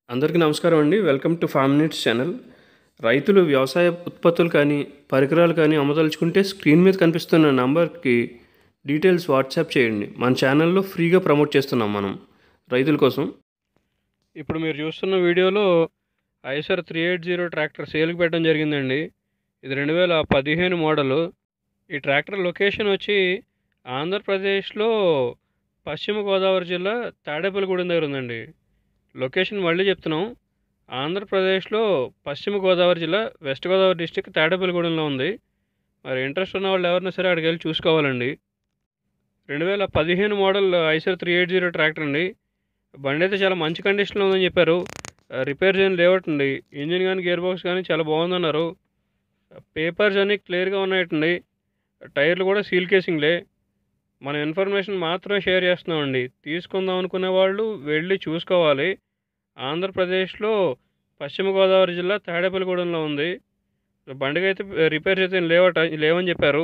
అందరికీ నమస్కారం అండి welcome to farm needs channel రైతులు వ్యవసాయ ఉత్పత్తులు కానీ పరికరాలు కానీ అమ్మదలుచుకుంటే స్క్రీన్ మీద కనిపిస్తున్న నంబర్కి డీటెయిల్స్ వాట్సాప్ చేయండి మన ఛానల్లో ఫ్రీగా ప్రమోట్ చేస్తున్నాం మనం రైతుల కోసం ఇప్పుడు మీరు చూస్తున్న వీడియోలో Eicher three eight zero tractor సేల్కి పెట్టడం జరిగిందండి ఇది రెండు వేల పదిహేను మోడలు ఈ ట్రాక్టర్ లొకేషన్ వచ్చి ఆంధ్రప్రదేశ్లో పశ్చిమ గోదావరి జిల్లా తాడేపల్లిగూడెం దగ్గర ఉందండి లొకేషన్ మళ్ళీ చెప్తున్నాం ఆంధ్రప్రదేశ్లో పశ్చిమ గోదావరి జిల్లా వెస్ట్ గోదావరి డిస్టిక్ తాడేపల్లిగూడెంలో ఉంది మరి ఇంట్రెస్ట్ ఉన్న వాళ్ళు ఎవరైనా సరే అక్కడికి వెళ్ళి చూసుకోవాలండి రెండు వేల పదిహేను model Eicher three eight zero tractor అండి బండి అయితే చాలా మంచి కండిషన్లో ఉందని చెప్పారు రిపేర్ చేయని లేవట్ అండి ఇంజిన్ కానీ గేర్ బాక్స్ కానీ చాలా బాగుందన్నారు పేపర్స్ అన్నీ క్లియర్గా ఉన్నాయటండి టైర్లు కూడా సీల్ కేసింగ్లే మన ఇన్ఫర్మేషన్ మాత్రమే షేర్ చేస్తున్నామండి తీసుకుందాం అనుకునే వాళ్ళు వెళ్ళి చూసుకోవాలి ఆంధ్రప్రదేశ్లో పశ్చిమ గోదావరి జిల్లా తాడేపల్లిగూడెంలో ఉంది బండికి అయితే రిపేర్స్ అయితే లేవట లేవని చెప్పారు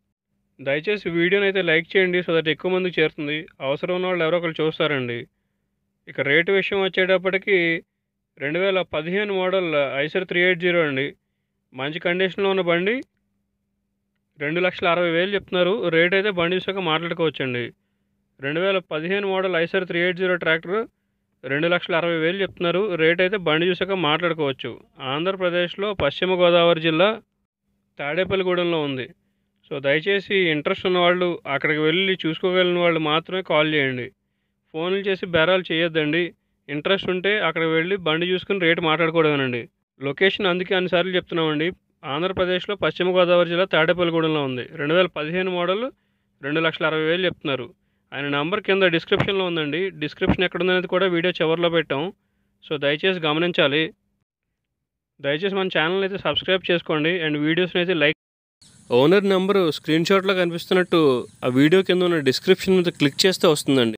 దయచేసి వీడియోని అయితే లైక్ చేయండి సో దట్ ఎక్కువ మందికి చేరుతుంది అవసరం ఉన్న వాళ్ళు ఎవరో ఒకరు చూస్తారండి ఇక రేటు విషయం వచ్చేటప్పటికి రెండు వేల పదిహేను model Eicher three eight zero అండి మంచి కండిషన్లో ఉన్న బండి రెండు లక్షల అరవై వేలు చెప్తున్నారు రేట్ అయితే బండి చూసాక మాట్లాడుకోవచ్చండి రెండు వేల పదిహేను model Eicher three eight zero tractor రెండు లక్షల అరవై వేలు చెప్తున్నారు రేట్ అయితే బండి చూసాక మాట్లాడుకోవచ్చు ఆంధ్రప్రదేశ్లో పశ్చిమ గోదావరి జిల్లా తాడేపల్లిగూడెంలో ఉంది సో దయచేసి ఇంట్రెస్ట్ ఉన్న వాళ్ళు అక్కడికి వెళ్ళి చూసుకోగలిగిన వాళ్ళు మాత్రమే కాల్ చేయండి ఫోన్లు చేసి బేరాలు చేయొద్దండి ఇంట్రెస్ట్ ఉంటే అక్కడికి వెళ్ళి బండి చూసుకుని రేటు మాట్లాడుకోవడమేనండి లొకేషన్ అందుకే అన్నిసార్లు చెప్తున్నామండి ఆంధ్రప్రదేశ్లో పశ్చిమ గోదావరి జిల్లా తాడేపల్లిగూడెంలో ఉంది రెండు వేల పదిహేను మోడల్ రెండు లక్షల అరవై వేలు చెప్తున్నారు ఆయన నంబర్ కింద డిస్క్రిప్షన్లో ఉందండి డిస్క్రిప్షన్ ఎక్కడుందనేది కూడా వీడియో చివరిలో పెట్టాం సో దయచేసి గమనించాలి దయచేసి మన ఛానల్ అయితే సబ్స్క్రైబ్ చేసుకోండి అండ్ వీడియోస్ని అయితే లైక్ ఓనర్ నెంబరు స్క్రీన్ షాట్లో కనిపిస్తున్నట్టు ఆ వీడియో కింద ఉన్న డిస్క్రిప్షన్ మీద క్లిక్ చేస్తే వస్తుందండి